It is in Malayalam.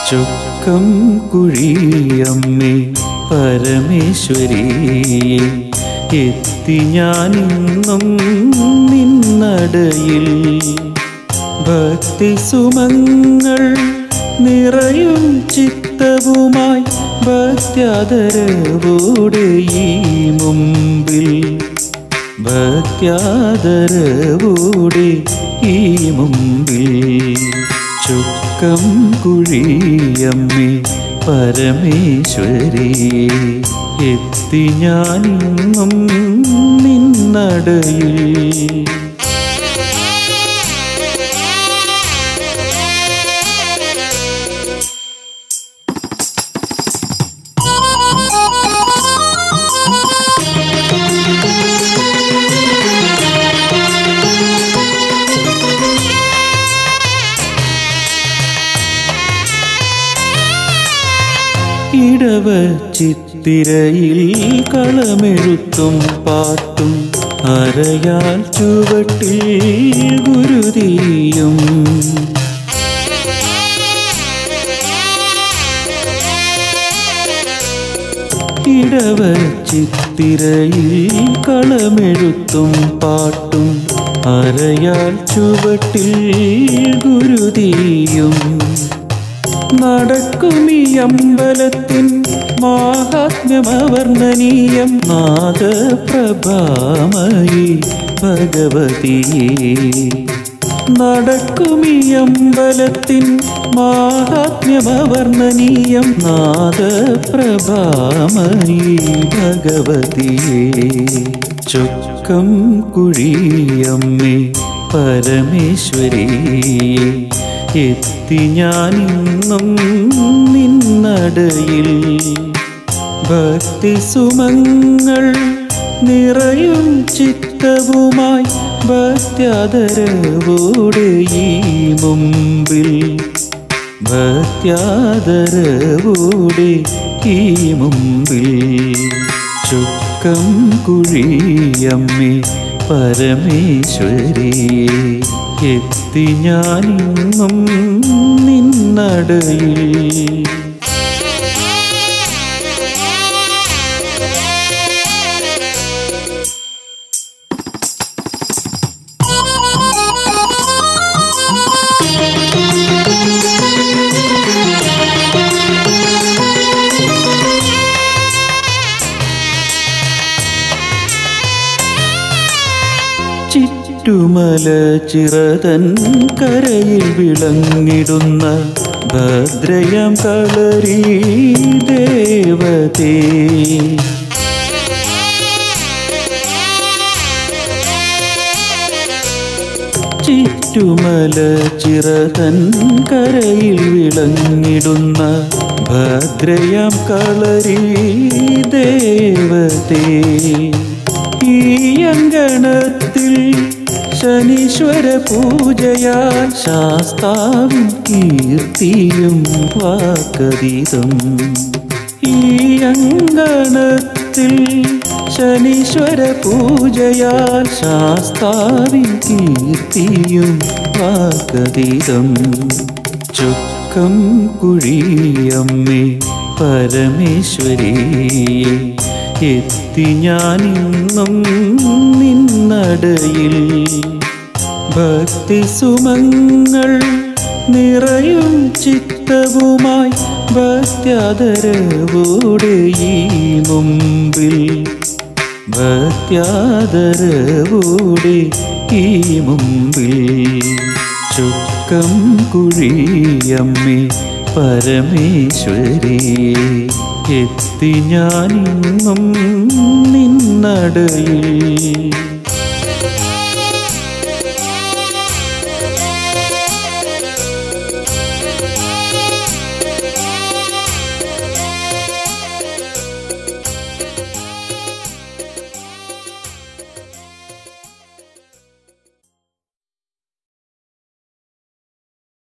ചുക്കം കുഴിയമ്മേ പരമേശ്വരിയെ എത്തി ഞാനിന്നും നിന്നടയിൽ ഭക്തി സുമങ്ങൾ നിറയും ചിത്തവുമായി ഭക്ത്യാദരവോടെ ഈ മുമ്പിൽ ഭക്ത്യാദരവോടെ ഈ മുമ്പിൽ ചുക്കം കുഴിയമ്മേ പരമേശ്വരി എത്തി ഞാനിന്നും നിന്നടയിൽ ഇടവ ചിത്തിരയിൽ കളമെഴുത്തും പാട്ടും അരയാൽ ചുവട്ടിൽ ഗുരുതിയും ഇടവ ചിത്തിരയിൽ കളമെഴുത്തും പാട്ടും അരയാൽ ചുവട്ടിൽ ഗുരുതിയും നടക്കുമീ അമ്പലത്തിൻ മാഹാത്മ്യമവർണ്ണനീയം നാദപ്രഭാമയി ഭഗവതിയെ നടക്കുമീ അമ്പലത്തിൻ മാഹാത്മ്യമവർണ്ണനീയം നാദപ്രഭാമയി ഭഗവതിയെ ചുക്കം കുഴിയമ്മേ പരമേശ്വരിയെ എത്തി ഞാനിന്നും നിന്നടയിൽ ഭക്തി സുമങ്ങൾ നിറയും ചിത്തവുമായി ഭക്ത്യാദരവോടെ ഈ മുമ്പിൽ ഭക്ത്യാദരവോടെ ഈ മുമ്പിൽ ചുക്കം കുഴിയമ്മേ പരമേശ്വരിയെ എത്തി ഞാനിന്നും നിന്നടയിൽ ചുറ്റുമല ചിറതൻ കരയിൽ വിളങ്ങിടുന്ന ഭദ്രയം കളരി ദേവതേ ചുറ്റുമല ചിറതൻ കരയിൽ വിളങ്ങിടുന്ന ഭദ്രയം കളരി ദേവതേ ഈ അങ്കണത്തിൽ ശനീശ്വര പൂജയാൽ ശാസ്താവിൻ കീർത്തിയും വാക്കതീതം ഈ അങ്കണത്തിൽ ശനീശ്വര പൂജയാൽ ശാസ്താവിൻ കീർത്തിയും വാക്കതീതം ചുക്കം കുഴിയമ്മേ പരമേശ്വരിയെ എത്തി ഞാനിന്നും നിന്നടയിൽ ഭക്തി സുമങ്ങൾ നിറയും ചിത്തവുമായി ഭക്ത്യാദരവോടെ ഈ മുമ്പിൽ ഭക്ത്യാദരവോടെ ഈ മുമ്പിൽ ചുക്കം കുഴിയമ്മേ പരമേശ്വരിയെ എത്തി ഞാനിന്നും നിന്നടയിൽ